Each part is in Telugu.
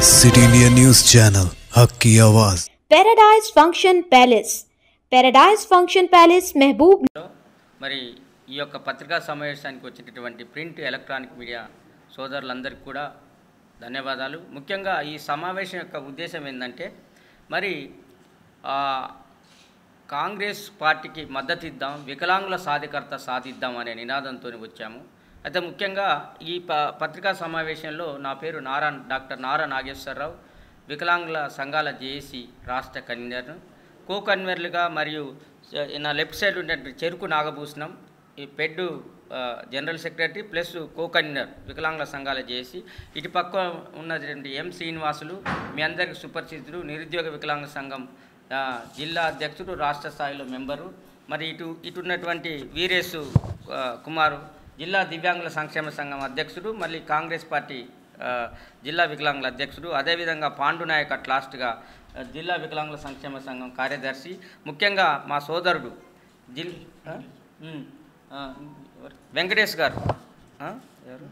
सिटी इंडिया न्यूज चैनल हक की आवाज paradise function palace paradise function palace Mahboob మరి ఈ యొక్క పత్రికా సమావేశానికి వచ్చినటువంటి ప్రింట్ ఎలక్ట్రానిక్ మీడియా సోదరులందరికీ కూడా ధన్యవాదాలు ముఖ్యంగా ఈ సమావేశం యొక్క ఉద్దేశం ఏంటంటే మరి ఆ, కాంగ్రెస్ పార్టీకి మద్దతు ఇద్దాం వికలాంగుల సాధికారత సాధిద్దాం అనే నినాదంతో వచ్చాము అయితే ముఖ్యంగా ఈ ప పత్రికా సమావేశంలో నా పేరు నారా డాక్టర్ నారా నాగేశ్వరరావు వికలాంగుల సంఘాల జేఏసీ రాష్ట్ర కన్వీనర్ కో కన్వీనర్లుగా మరియు స- నా లెఫ్ట్ సైడ్ ఉండే చెరుకు నాగభూషణం ఈ పెడ్డు ఆ, general secretary plus co convener వికలాంగుల సంఘాల చేసి ఇటు పక్క ఉన్నటువంటి ఎం శ్రీనివాసులు మీ అందరికి సుపరిచితుడు నిరుద్యోగ వికలాంగ సంఘం ఆ, జిల్లా అధ్యక్షుడు రాష్ట్ర స్థాయిలో మెంబరు మరి ఇటు ఇటు ఉన్నటువంటి వీరేశు ఆ, కుమారు జిల్లా దివ్యాంగుల సంక్షేమ సంఘం అధ్యక్షుడు మళ్ళీ కాంగ్రెస్ పార్టీ ఆ, జిల్లా వికలాంగుల అధ్యక్షుడు అదేవిధంగా పాండు నాయక్ అట్ లాస్ట్గా ఆ, జిల్లా వికలాంగుల సంక్షేమ సంఘం కార్యదర్శి ముఖ్యంగా మా సోదరుడు జిల్ ఆ? ఉమ్, ఆ, ఎవరు? వెంకటేష్ గారు ఆ? ఎవరు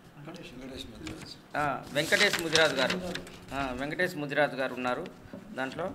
ఆ, వెంకటేష్ ముదిరాజు గారు ఆ, వెంకటేష్ ముదిరాజు గారు ఉన్నారు దాంట్లో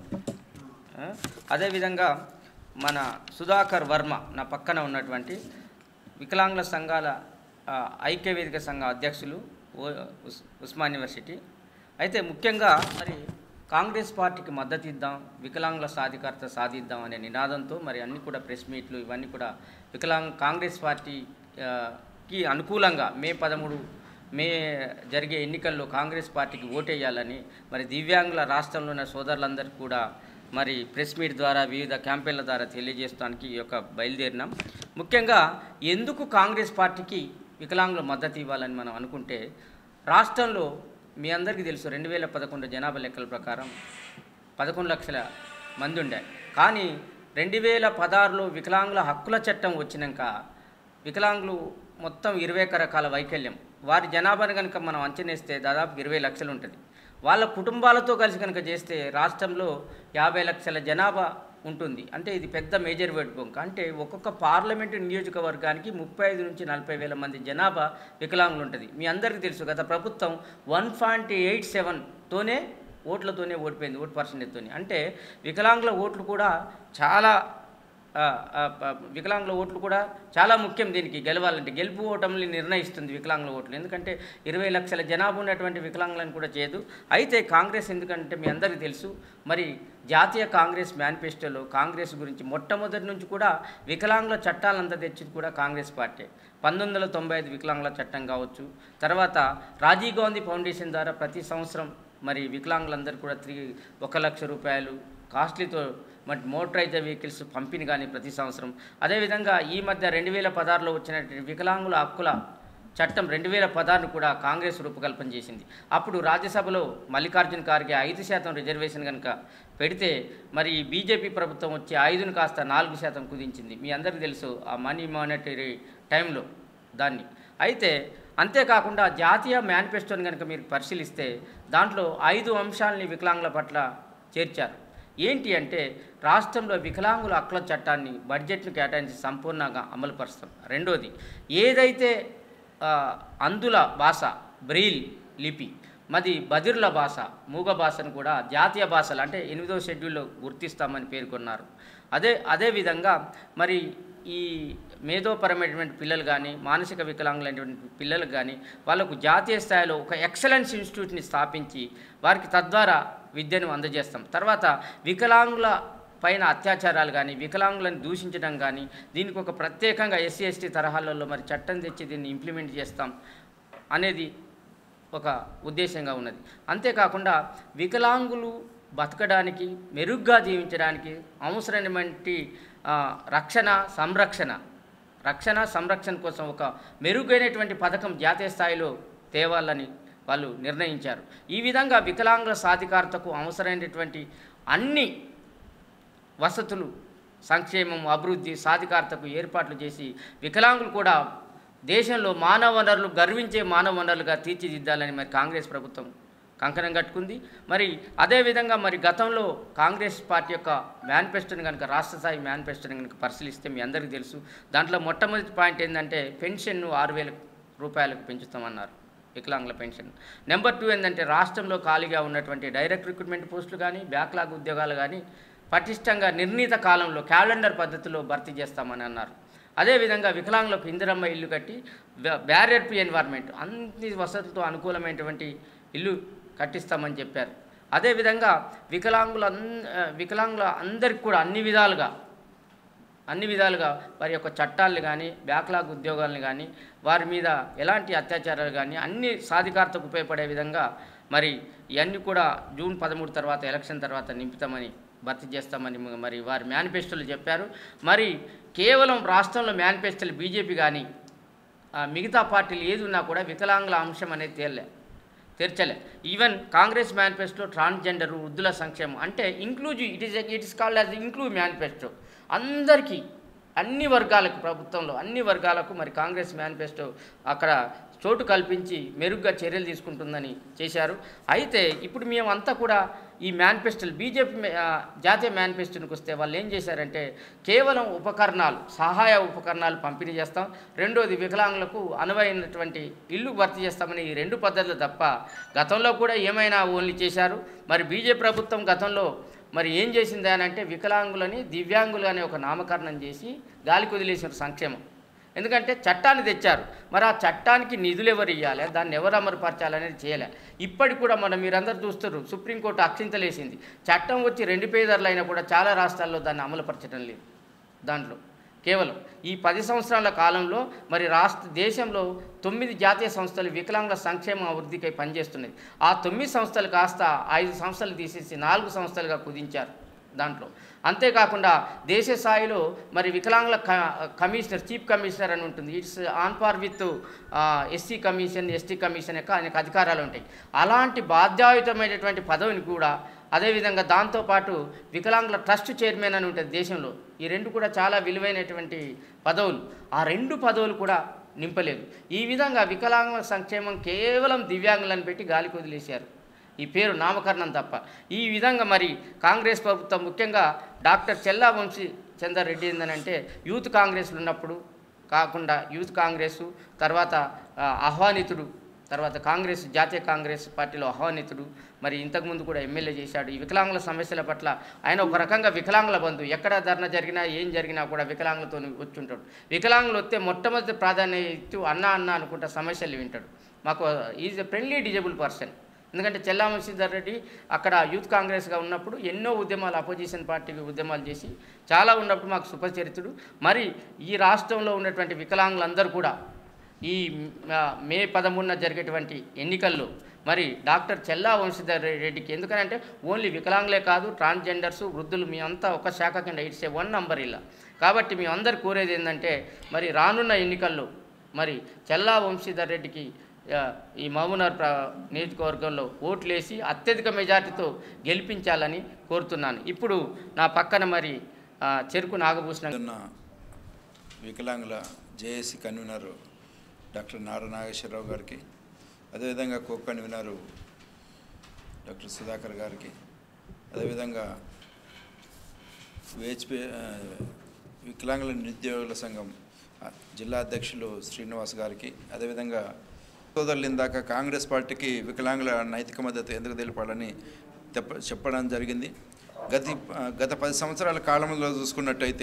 ఆ, అదేవిధంగా మన సుధాకర్ వర్మ నా పక్కన ఉన్నటువంటి వికలాంగుల సంఘాల ఆ, ఐక్య వేదిక సంఘ అధ్యక్షులు ఓ- ఉస్- ఉస్మాన్ యూనివర్సిటీ అయితే ముఖ్యంగా మరి కాంగ్రెస్ పార్టీకి మద్దతు ఇద్దాం వికలాంగుల సాధికారత సాధిద్దాం అనే నినాదంతో మరి అన్ని కూడా ప్రెస్ మీట్లు ఇవన్నీ కూడా వికలాంగ్ కాంగ్రెస్ పార్టీ ఆ, కి అనుకూలంగా మే పదమూడు మే జరిగే ఎన్నికల్లో కాంగ్రెస్ పార్టీకి ఓటేయాలని మరి దివ్యాంగుల రాష్ట్రంలో ఉన్న సోదరులందరికీ కూడా మరి ప్రెస్ మీట్ ద్వారా వివిధ క్యాంపెయిన్ల ద్వారా తెలియజేయడానికి ఈ యొక్క బయలుదేరినాం ముఖ్యంగా ఎందుకు కాంగ్రెస్ పార్టీకి వికలాంగుల మద్దతు ఇవ్వాలని మనం అనుకుంటే రాష్ట్రంలో మీ అందరికీ తెలుసు రెండు వేల పదకొండు జనాభా లెక్కల ప్రకారం పదకొండు లక్షల మంది ఉండే కానీ రెండు వేల పదహారులో వికలాంగుల హక్కుల చట్టం వచ్చినాక వికలాంగులు మొత్తం ఇరవై ఒక రకాల వైకల్యం వారి జనాభాను కనుక మనం అంచనేస్తే దాదాపు ఇరవై లక్షలు ఉంటుంది వాళ్ళ కుటుంబాలతో కలిసి కనుక చేస్తే రాష్ట్రంలో యాభై లక్షల జనాభా ఉంటుంది అంటే ఇది పెద్ద మేజర్ వేట్ బొంక అంటే ఒక్కొక్క పార్లమెంటు నియోజకవర్గానికి ముప్పై ఐదు నుంచి నలభై వేల మంది జనాభా వికలాంగులు ఉంటుంది మీ అందరికీ తెలుసు గత ప్రభుత్వం వన్ పాయింట్ ఎయిట్ సెవెన్తోనే ఓట్లతోనే ఓడిపోయింది ఓట్ పర్సెంటేజ్తోనే అంటే వికలాంగుల ఓట్లు కూడా చాలా ఆ, ఆ, ఆ, వికలాంగుల ఓట్లు కూడా చాలా ముఖ్యం దీనికి గెలవాలంటే గెలుపు ఓటమిని నిర్ణయిస్తుంది వికలాంగుల ఓట్లు ఎందుకంటే ఇరవై లక్షల జనాభా ఉన్నటువంటి వికలాంగులను కూడా చేయదు అయితే కాంగ్రెస్ ఎందుకంటే మీ అందరికీ తెలుసు మరి జాతీయ కాంగ్రెస్ మేనిఫెస్టోలో కాంగ్రెస్ గురించి మొట్టమొదటి నుంచి కూడా వికలాంగుల చట్టాలంతా తెచ్చింది కూడా కాంగ్రెస్ పార్టీ పంతొమ్మిది వందల తొంభై ఐదు వికలాంగుల చట్టం కావచ్చు తర్వాత రాజీవ్ గాంధీ ఫౌండేషన్ ద్వారా ప్రతి సంవత్సరం మరి వికలాంగులందరూ కూడా తిరిగి ఒక లక్ష రూపాయలు కాస్ట్లీతో మరి మోటరైజ్డ్ వెహికల్స్ పంపిణీ కానీ ప్రతి సంవత్సరం అదేవిధంగా ఈ మధ్య రెండు వేల పదహారులో వచ్చినటువంటి వికలాంగుల హక్కుల చట్టం రెండు వేల పదహారును కూడా కాంగ్రెస్ రూపకల్పన చేసింది అప్పుడు రాజ్యసభలో మల్లికార్జున ఖార్గే ఐదు శాతం రిజర్వేషన్ కనుక పెడితే మరి బీజేపీ ప్రభుత్వం వచ్చి ఐదును కాస్త నాలుగు శాతం కుదించింది మీ అందరికీ తెలుసు ఆ మనీ మానిటరీ టైంలో దాన్ని అయితే అంతేకాకుండా జాతీయ మేనిఫెస్టోని కనుక మీరు పరిశీలిస్తే దాంట్లో ఐదు అంశాలని వికలాంగుల పట్ల చేర్చారు ఏంటి అంటే రాష్ట్రంలో వికలాంగుల హక్కుల చట్టాన్ని బడ్జెట్ను కేటాయించి సంపూర్ణంగా అమలుపరుస్తాం రెండోది ఏదైతే ఆ, అందుల భాష బ్రెయిల్ లిపి మరి బదిర్ల భాష మూగ భాషను కూడా జాతీయ భాషలు అంటే ఎనిమిదో షెడ్యూల్లో గుర్తిస్తామని పేర్కొన్నారు అదే అదేవిధంగా మరి ఈ మేధోపరమైనటువంటి పిల్లలు కానీ మానసిక వికలాంగులైనటువంటి పిల్లలకు కానీ వాళ్ళకు జాతీయ స్థాయిలో ఒక ఎక్సలెన్స్ ఇన్స్టిట్యూట్ని స్థాపించి వారికి తద్వారా విద్యను అందజేస్తాం తర్వాత వికలాంగుల పైన అత్యాచారాలు కానీ వికలాంగులను దూషించడం కానీ దీనికి ఒక ప్రత్యేకంగా ఎస్సీ ఎస్టీ తరహాలలో మరి చట్టం తెచ్చి దీన్ని ఇంప్లిమెంట్ చేస్తాం అనేది ఒక ఉద్దేశంగా ఉన్నది అంతేకాకుండా వికలాంగులు బతకడానికి మెరుగ్గా జీవించడానికి అవసరమైనటువంటి ఆ, రక్షణ సంరక్షణ రక్షణ సంరక్షణ కోసం ఒక మెరుగైనటువంటి పథకం జాతీయ స్థాయిలో తేవాలని వాళ్ళు నిర్ణయించారు ఈ విధంగా వికలాంగుల సాధికారతకు అవసరమైనటువంటి అన్ని వసతులు సంక్షేమం అభివృద్ధి సాధికారతకు ఏర్పాట్లు చేసి వికలాంగులు కూడా దేశంలో మానవ వనరులు గర్వించే మానవ వనరులుగా తీర్చిదిద్దాలని మరి కాంగ్రెస్ ప్రభుత్వం కంకణం కట్టుకుంది మరి అదేవిధంగా మరి గతంలో కాంగ్రెస్ పార్టీ యొక్క మేనిఫెస్టోని కనుక రాష్ట్ర స్థాయి మేనిఫెస్టోని కనుక పరిశీలిస్తే మీ అందరికీ తెలుసు దాంట్లో మొట్టమొదటి పాయింట్ ఏంటంటే పెన్షన్ను ఆరు వేల రూపాయలకు పెంచుతామన్నారు వికలాంగుల పెన్షన్ నెంబర్ టూ ఏంటంటే రాష్ట్రంలో ఖాళీగా ఉన్నటువంటి డైరెక్ట్ రిక్రూట్మెంట్ పోస్టులు కానీ బ్యాక్లాగ్ ఉద్యోగాలు కానీ పటిష్టంగా నిర్ణీత కాలంలో క్యాలెండర్ పద్ధతిలో భర్తీ చేస్తామని అన్నారు అదేవిధంగా వికలాంగులకు ఇందిరమ్మ ఇల్లు కట్టి బ్యారియర్ ఫ్రీ ఎన్వైర్న్మెంట్ అన్ని వసతులతో అనుకూలమైనటువంటి ఇల్లు కట్టిస్తామని చెప్పారు అదేవిధంగా వికలాంగుల వికలాంగుల అందరికి కూడా అన్ని విధాలుగా అన్ని విధాలుగా వారి యొక్క చట్టాలను కానీ బ్యాక్లాగ్ ఉద్యోగాలను కానీ వారి మీద ఎలాంటి అత్యాచారాలు కానీ అన్ని సాధికారతకు ఉపయోగపడే విధంగా మరి ఇవన్నీ కూడా జూన్ పదమూడు తర్వాత ఎలక్షన్ తర్వాత నింపుతామని భర్తీ చేస్తామని మరి వారి మేనిఫెస్టోలు చెప్పారు మరి కేవలం రాష్ట్రంలో మేనిఫెస్టోలు బీజేపీ కానీ ఆ, మిగతా పార్టీలు ఏది ఉన్నా కూడా వికలాంగుల అంశం అనేది తేలే తెరచలే ఈవెన్ కాంగ్రెస్ మేనిఫెస్టో ట్రాన్స్జెండర్ వృద్ధుల సంక్షేమం అంటే inclusive it is it is called as inclusive manifesto అందరికీ అన్ని వర్గాలకు ప్రభుత్వంలో అన్ని వర్గాలకు మరి కాంగ్రెస్ మేనిఫెస్టో అక్కడ చోటు కల్పించి మెరుగ్గా చర్యలు తీసుకుంటుందని చేశారు అయితే ఇప్పుడు మేమంతా కూడా ఈ మేనిఫెస్టోలు బీజేపీ మే- ఆ, జాతీయ మేనిఫెస్టోనికి వస్తే వాళ్ళు ఏం చేశారంటే కేవలం ఉపకరణాలు సహాయ ఉపకరణాలు పంపిణీ చేస్తాం రెండోది వికలాంగులకు అనువైనటువంటి ఇల్లు భర్తీ చేస్తామని ఈ రెండు పద్ధతులు తప్ప గతంలో కూడా ఏమైనా ఓన్లీ చేశారు మరి బీజేపీ ప్రభుత్వం గతంలో మరి ఏం చేసింది అని అంటే వికలాంగులని దివ్యాంగులు అనే ఒక నామకరణం చేసి గాలికి వదిలేసిన సంక్షేమం ఎందుకంటే చట్టాన్ని తెచ్చారు మరి ఆ చట్టానికి నిధులు ఎవరు ఇవ్వాలి దాన్ని ఎవరు అమలుపరచాలనేది చేయలే ఇప్పటికి కూడా మనం మీరందరూ చూస్తారు సుప్రీంకోర్టు అక్షింతలేసింది చట్టం వచ్చి రెండు పేదర్లు అయినా కూడా చాలా రాష్ట్రాల్లో దాన్ని అమలుపరచడం లేదు దాంట్లో కేవలం ఈ పది సంవత్సరాల కాలంలో మరి రాష్ట్ర దేశంలో తొమ్మిది జాతీయ సంస్థలు వికలాంగుల సంక్షేమ అభివృద్ధికై పనిచేస్తున్నాయి ఆ తొమ్మిది సంస్థలు కాస్త ఐదు సంస్థలు తీసేసి నాలుగు సంస్థలుగా కుదించారు దాంట్లో అంతేకాకుండా దేశ స్థాయిలో మరి వికలాంగుల క- కమిషనర్ చీఫ్ కమిషనర్ అని ఉంటుంది it's on par with SC commission ST commission యొక్క ఆయనకు అధికారాలు ఉంటాయి అలాంటి బాధ్యాయుతమైనటువంటి పదవిని కూడా అదేవిధంగా దాంతోపాటు వికలాంగుల ట్రస్ట్ చైర్మన్ అని ఉంటుంది దేశంలో ఈ రెండు కూడా చాలా విలువైనటువంటి పదవులు ఆ రెండు పదవులు కూడా నింపలేదు ఈ విధంగా వికలాంగుల సంక్షేమం కేవలం దివ్యాంగులను పెట్టి గాలికి వదిలేశారు ఈ పేరు నామకరణం తప్ప ఈ విధంగా మరి కాంగ్రెస్ ప్రభుత్వం ముఖ్యంగా డాక్టర్ చెల్లా వంశీ చందర్ రెడ్డి ఏందనంటే యూత్ కాంగ్రెస్లు ఉన్నప్పుడు కాకుండా యూత్ కాంగ్రెస్ తర్వాత ఆ, ఆహ్వానితుడు తర్వాత కాంగ్రెస్ జాతీయ కాంగ్రెస్ పార్టీలో ఆహ్వానితుడు మరి ఇంతకుముందు కూడా ఎమ్మెల్యే చేశాడు ఈ వికలాంగుల సమస్యల పట్ల ఆయన ఒక రకంగా వికలాంగుల బంధు ఎక్కడ ధర్నా జరిగినా ఏం జరిగినా కూడా వికలాంగులతో వచ్చుంటాడు వికలాంగులు వస్తే మొట్టమొదటి ప్రాధాన్యత ఇస్తూ అన్న అన్న అనుకుంటా సమస్యలు వింటాడు మాకు is a friendly disable person ఎందుకంటే చెల్లా మురళీధర్ రెడ్డి అక్కడ యూత్ కాంగ్రెస్గా ఉన్నప్పుడు ఎన్నో ఉద్యమాలు అపోజిషన్ పార్టీకి ఉద్యమాలు చేసి చాలా ఉన్నప్పుడు మాకు సుపచరితుడు మరి ఈ రాష్ట్రంలో ఉన్నటువంటి వికలాంగులందరూ కూడా ఈ ఆ, మే పదమూడున జరిగేటువంటి ఎన్నికల్లో మరి డాక్టర్ చెల్లా వంశీధర్ రెడ్డికి ఎందుకనంటే ఓన్లీ వికలాంగులే కాదు ట్రాన్స్జెండర్స్ వృద్ధులు మీ అంతా ఒక శాఖ కింద ఇట్స్ ఏ వన్ నంబర్ ఇలా కాబట్టి మీ అందరు కోరేది ఏంటంటే మరి రానున్న ఎన్నికల్లో మరి చెల్లా వంశీధర్ రెడ్డికి ఆ, ఈ మహబూబ్నగర్ ప్ర నియోజకవర్గంలో ఓట్లేసి అత్యధిక మెజార్టీతో గెలిపించాలని కోరుతున్నాను ఇప్పుడు నా పక్కన మరి ఆ, చెరుకు నాగభూషణ ఉన్న వికలాంగుల JAC convener doctor Nara Nageswara Rao గారికి అదేవిధంగా కో కన్వీనరు డాక్టర్ సుధాకర్ గారికి అదేవిధంగా విహెచ్పి వికలాంగుల నిరుద్యోగుల సంఘం ఆ, జిల్లా అధ్యక్షులు శ్రీనివాస్ గారికి అదేవిధంగా సోదరులు ఇందాక కాంగ్రెస్ పార్టీకి వికలాంగుల నైతిక మద్దతు ఎందుకు తెలిపాలని తెప్ప చెప్పడం జరిగింది గతి గత పది సంవత్సరాల కాలంలో చూసుకున్నట్టయితే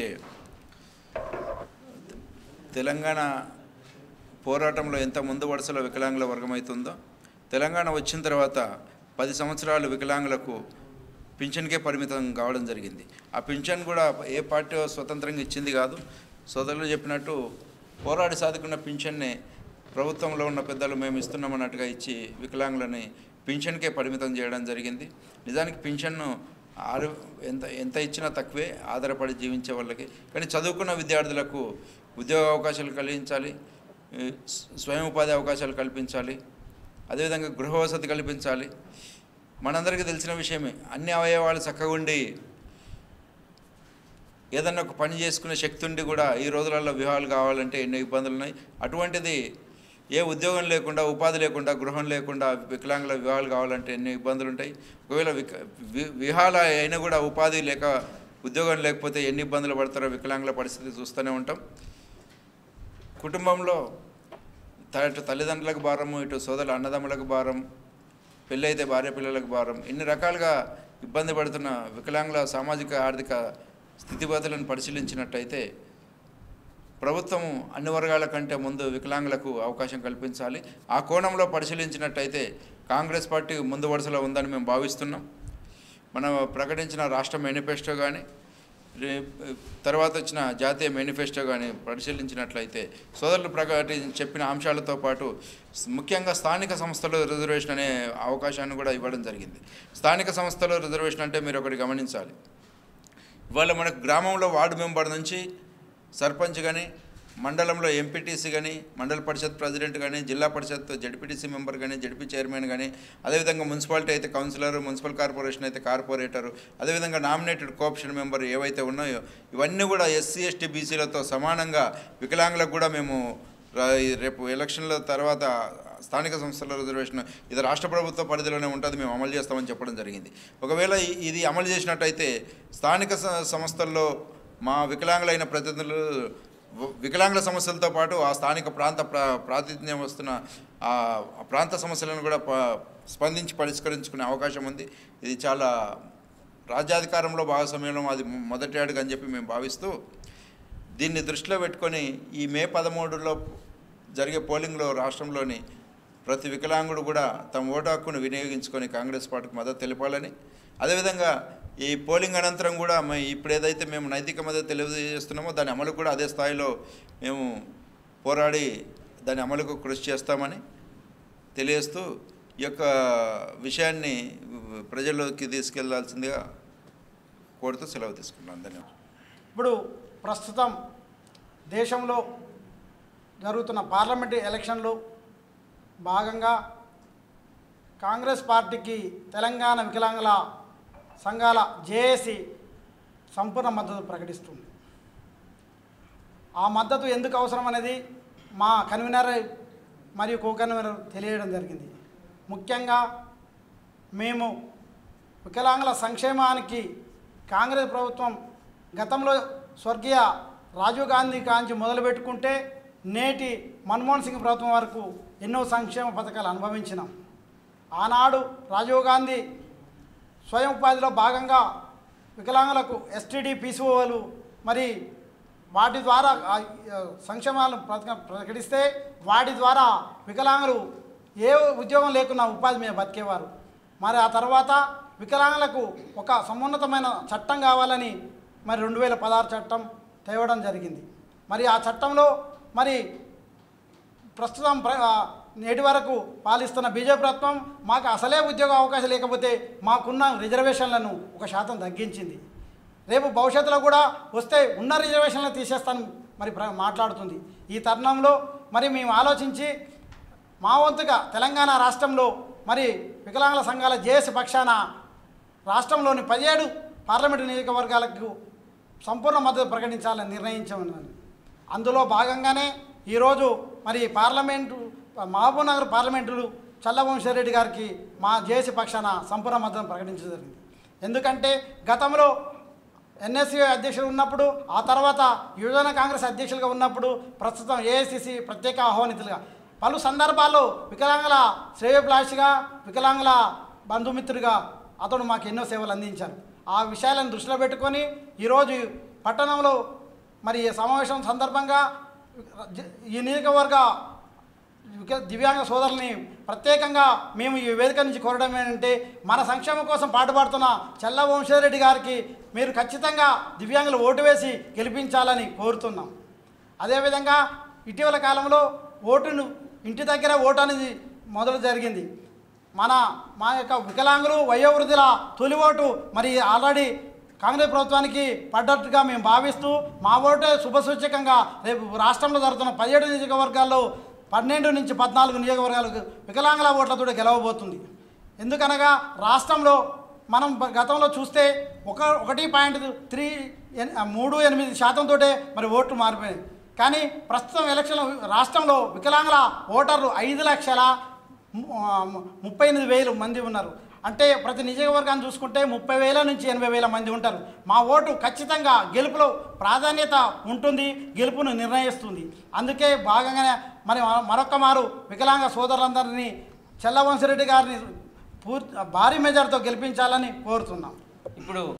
తెలంగాణ పోరాటంలో ఎంత ముందు వరుసలో వికలాంగుల వర్గం అవుతుందో తెలంగాణ వచ్చిన తర్వాత పది సంవత్సరాలు వికలాంగులకు పింఛన్కే పరిమితం కావడం జరిగింది ఆ పింఛన్ కూడా ఏ పార్టీ స్వతంత్రంగా ఇచ్చింది కాదు సోదరులు చెప్పినట్టు పోరాడి సాదుకున్న పింఛన్నే ప్రభుత్వంలో ఉన్న పెద్దలు మేము ఇస్తున్నామన్నట్టుగా ఇచ్చి వికలాంగులని పింఛన్కే పరిమితం చేయడం జరిగింది నిజానికి పింఛన్ను ఆరు ఎంత ఎంత ఇచ్చినా తక్కువే ఆధారపడి జీవించే వాళ్ళకి కానీ చదువుకున్న విద్యార్థులకు ఉద్యోగ అవకాశాలు కలిగించాలి ఈ స్వ- స్వయం ఉపాధి అవకాశాలు కల్పించాలి అదేవిధంగా గృహ వసతి కల్పించాలి మనందరికీ తెలిసిన విషయమే అన్ని అవయవాలు చక్కగా ఉండి ఏదన్నా ఒక పని చేసుకునే శక్తి ఉండి కూడా ఈ రోజులలో వివాహాలు కావాలంటే ఎన్నో ఇబ్బందులు ఉన్నాయి అటువంటిది ఏ ఉద్యోగం లేకుండా ఉపాధి లేకుండా గృహం లేకుండా వికలాంగుల వివాహాలు కావాలంటే ఎన్నో ఇబ్బందులు ఉంటాయి ఒకవేళ విక వి- వివాహాలు అయినా కూడా ఉపాధి లేక ఉద్యోగం లేకపోతే ఎన్ని ఇబ్బందులు పడతారో వికలాంగుల పరిస్థితి చూస్తూనే ఉంటాం కుటుంబంలో త- ఇటు తల్లిదండ్రులకు భారం ఇటు సోదరుల అన్నదమ్ములకు భారం పెళ్ళి అయితే భార్య పిల్లలకు భారం ఇన్ని రకాలుగా ఇబ్బంది పడుతున్న వికలాంగుల సామాజిక ఆర్థిక స్థితిగతులను పరిశీలించినట్టయితే ప్రభుత్వం అన్ని వర్గాల కంటే ముందు వికలాంగులకు అవకాశం కల్పించాలి ఆ కోణంలో పరిశీలించినట్టయితే కాంగ్రెస్ పార్టీ ముందు వరుసలో ఉందని మేము భావిస్తున్నాం మనం ప్రకటించిన రాష్ట్ర మేనిఫెస్టో కానీ తర్వాత వచ్చిన జాతీయ మేనిఫెస్టో కానీ పరిశీలించినట్లయితే సోదరులు ప్రకటి చెప్పిన అంశాలతో పాటు స్- ముఖ్యంగా స్థానిక సంస్థలు రిజర్వేషన్ అనే అవకాశాన్ని కూడా ఇవ్వడం జరిగింది స్థానిక సంస్థలు రిజర్వేషన్ అంటే మీరు ఒకటి గమనించాలి ఇవాళ మనకు గ్రామంలో వార్డు మెంబర్ నుంచి సర్పంచ్ కానీ మండలంలో ఎంపీటీసీ కానీ మండల పరిషత్ ప్రెసిడెంట్ కానీ జిల్లా పరిషత్ జడ్పీటీసీ మెంబర్ కానీ జడ్పీ చైర్మన్ కానీ అదేవిధంగా మున్సిపాలిటీ అయితే కౌన్సిలర్ మున్సిపల్ కార్పొరేషన్ అయితే కార్పొరేటరు అదేవిధంగా నామినేటెడ్ కోఆప్షన్ మెంబర్ ఏవైతే ఉన్నాయో ఇవన్నీ కూడా ఎస్సీ ఎస్టీ బీసీలతో సమానంగా వికలాంగులకు కూడా మేము రా- ఈ రేపు ఎలక్షన్ల తర్వాత స్థానిక సంస్థల రిజర్వేషన్ ఇది రాష్ట్ర ప్రభుత్వ పరిధిలోనే ఉంటుంది మేము అమలు చేస్తామని చెప్పడం జరిగింది ఒకవేళ ఇ- ఇది అమలు చేసినట్టయితే స్థానిక స- సంస్థల్లో మా వికలాంగులైన ప్రతినిధులు వ- వికలాంగుల సమస్యలతో పాటు ఆ స్థానిక ప్రాంత ప్రా ప్రాతినిధ్యం వస్తున్న ఆ ఆ ప్రాంత సమస్యలను కూడా ప- స్పందించి పరిష్కరించుకునే అవకాశం ఉంది ఇది చాలా రాజ్యాధికారంలో భాగస్వామ్యంలో అది మొదటి అడుగు అని చెప్పి మేము భావిస్తూ దీన్ని దృష్టిలో పెట్టుకొని ఈ మే పదమూడులో జరిగే పోలింగ్లో రాష్ట్రంలోని ప్రతి వికలాంగుడు కూడా తమ ఓటు హక్కును వినియోగించుకొని కాంగ్రెస్ పార్టీకి మద్దతు తెలపాలని అదేవిధంగా ఈ పోలింగ్ అనంతరం కూడా మే ఇప్పుడు ఏదైతే మేము నైతిక మద్దతు తెలియజేస్తున్నామో దాని అమలు కూడా అదే స్థాయిలో మేము పోరాడి దాని అమలుకు కృషి చేస్తామని తెలియజేస్తూ ఈ యొక్క విషయాన్ని ప్రజల్లోకి తీసుకెళ్లాల్సిందిగా కోరుతూ సెలవు తీసుకున్నాను ధన్యవాదాలు ఇప్పుడు ప్రస్తుతం దేశంలో జరుగుతున్న పార్లమెంటు ఎలక్షన్లు భాగంగా కాంగ్రెస్ పార్టీకి తెలంగాణ వికలాంగుల సంఘాల జేఏసీ సంపూర్ణ మద్దతు ప్రకటిస్తుంది ఆ మద్దతు ఎందుకు అవసరం అనేది మా కన్వీనర్ మరియు కో కన్వీనర్ తెలియడం జరిగింది ముఖ్యంగా మేము వికలాంగుల సంక్షేమానికి కాంగ్రెస్ ప్రభుత్వం గతంలో స్వర్గీయ రాజీవ్ గాంధీ కాంచి మొదలుపెట్టుకుంటే నేటి మన్మోహన్ సింగ్ ప్రభుత్వం వరకు ఎన్నో సంక్షేమ పథకాలు అనుభవించినాం ఆనాడు రాజీవ్ గాంధీ స్వయం ఉపాధిలో భాగంగా వికలాంగులకు ఎస్టీడీ పీసీఓలు మరి వాటి ద్వారా ఆ, ఆ, సంక్షేమాలను ప్రక- ప్రకటిస్తే వాటి ద్వారా వికలాంగులు ఏ ఉద్యోగం లేకున్నా ఉపాధి మీద బతికేవారు మరి ఆ తర్వాత వికలాంగులకు ఒక సమున్నతమైన చట్టం కావాలని మరి రెండు వేల పదహారు చట్టం తేవడం జరిగింది మరి ఆ చట్టంలో మరి ప్రస్తుతం ప్ర ఆ, నేటి వరకు పాలిస్తున్న బీజేపీ ప్రభుత్వం మాకు అసలే ఉద్యోగ అవకాశం లేకపోతే మాకున్న రిజర్వేషన్లను ఒక శాతం తగ్గించింది రేపు భవిష్యత్తులో కూడా వస్తే ఉన్న రిజర్వేషన్లను తీసేస్తాను మరి ప్ర- మాట్లాడుతుంది ఈ తరుణంలో మరి మేము ఆలోచించి మా వంతుగా తెలంగాణ రాష్ట్రంలో మరి వికలాంగుల సంఘాల జేఏసీ పక్షాన రాష్ట్రంలోని పదిహేడు పార్లమెంటు నియోజకవర్గాలకు సంపూర్ణ మద్దతు ప్రకటించాలని నిర్ణయించామని అందులో భాగంగానే ఈరోజు మరి పార్లమెంటు మహబూబ్ నగర్ పార్లమెంటులు చల్లవంశారెడ్డి గారికి మా జేసీ పక్షాన సంపూర్ణ మద్దతు ప్రకటించడం జరిగింది ఎందుకంటే గతంలో ఎన్ఎస్సీ అధ్యక్షులు ఉన్నప్పుడు ఆ తర్వాత యువజన కాంగ్రెస్ అధ్యక్షులుగా ఉన్నప్పుడు ప్రస్తుతం ఏఐసిసి ప్రత్యేక ఆహ్వానితులుగా పలు సందర్భాల్లో వికలాంగుల శ్రేయోభిలాషిగా వికలాంగుల బంధుమిత్రుడిగా అతడు మాకు ఎన్నో సేవలు అందించారు ఆ విషయాలను దృష్టిలో పెట్టుకొని ఈరోజు పట్టణంలో మరి ఈ సమావేశం సందర్భంగా ఈ నియోజకవర్గ విక- దివ్యాంగ సోదరుల్ని ప్రత్యేకంగా మేము ఈ వేదిక నుంచి కోరడం ఏంటంటే మన సంక్షేమం కోసం పాటుపడుతున్న చల్ల వంశారెడ్డి గారికి మీరు ఖచ్చితంగా దివ్యాంగులు ఓటు వేసి గెలిపించాలని కోరుతున్నాం అదేవిధంగా ఇటీవల కాలంలో ఓటును ఇంటి దగ్గర ఓటు అనేది మొదలు జరిగింది మన మా యొక్క వికలాంగులు వయోవృద్ధుల తొలి ఓటు మరి ఆల్రెడీ కాంగ్రెస్ ప్రభుత్వానికి పడ్డట్టుగా మేము భావిస్తూ మా ఓటే శుభసూచకంగా రేపు రాష్ట్రంలో జరుగుతున్న పదిహేడు నియోజకవర్గాల్లో పన్నెండు నుంచి పద్నాలుగు నియోజకవర్గాలకు వికలాంగుల ఓట్లతో గెలవబోతుంది ఎందుకనగా రాష్ట్రంలో మనం బ- గతంలో చూస్తే ఒక ఒకటి పాయింట్ త్రీ ఎన్- మూడు ఎనిమిది శాతంతో మరి ఓట్లు మారిపోయాయి కానీ ప్రస్తుతం ఎలక్షన్ రాష్ట్రంలో వికలాంగుల ఓటర్లు ఐదు లక్షల ము- ఆ, ము- ముప్పై ఎనిమిది వేలు మంది ఉన్నారు అంటే ప్రతి నియోజకవర్గాన్ని చూసుకుంటే ముప్పై వేల నుంచి ఎనభై వేల మంది ఉంటారు మా ఓటు ఖచ్చితంగా గెలుపులో ప్రాధాన్యత ఉంటుంది గెలుపును నిర్ణయిస్తుంది అందుకే భాగంగానే మరి మ- మరొక్క మారు వికలాంగ సోదరులందరినీ చెల్లవంశరెడ్డి గారిని పూర్తి భారీ మెజార్తో గెలిపించాలని కోరుతున్నాం ఇప్పుడు